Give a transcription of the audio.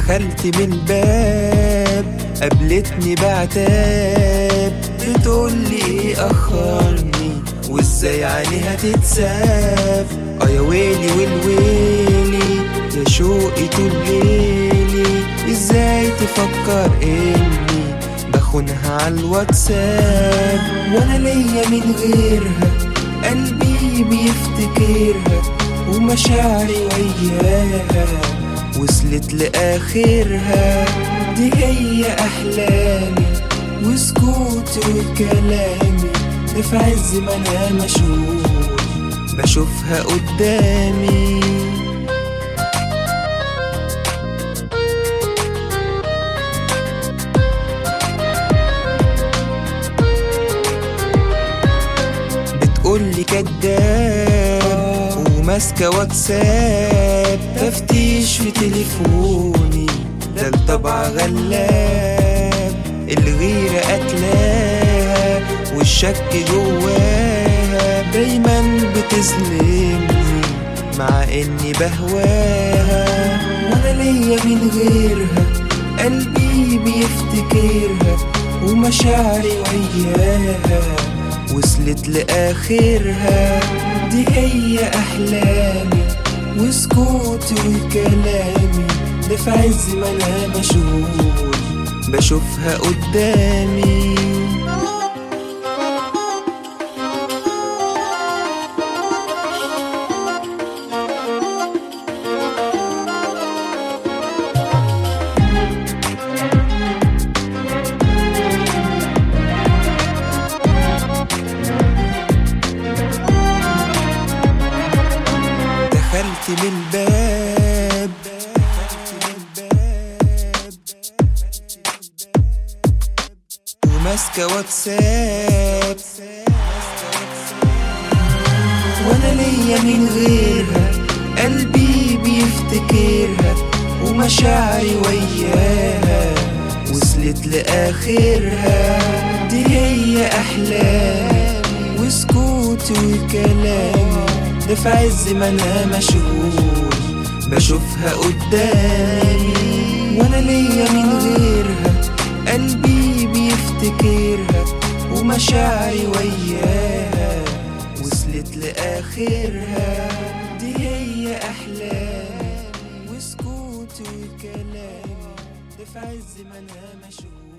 دخلت من الباب قابلتني بعتاب بتقولي ايه اخرني وازاي عليها تتساب اه يا ويلي والويلي يا شوقي طول ليلي ازاي تفكر اني بخونها على الواتساب وانا ليا من غيرها قلبي بيفتكرها ومشاعري وياها وصلت لآخرها دي هي أحلامي وسكوتي وكلامي ده في عز ما أنا مشغول بشوفها قدامي بتقولي كداب وماسكة واتساب تفتيش في تليفوني ده الطبع غلاب الغيرة قتلاها والشك جواها دايما بتظلمني مع اني بهواها وانا ليا من غيرها قلبي بيفتكرها ومشاعري وياها وصلت لآخرها دي هي أحلامي وسكوتي وكلامي ده في عز ما أنا مشغول بشوفها قدامي دخلت من الباب وماسكة واتساب وانا ليا من غيرها قلبي بيفتكرها ومشاعري وياها وصلت لآخرها دي هي أحلامي وسكوتي وكلامي ده في عز ما أنا مشغول بشوفها قدامي وانا ليا من غيرها قلبي بيفتكرها ومشاعري وياها وصلت لآخرها دي هي أحلامي وسكوتي وكلامي ده في عز ما أنا مشغول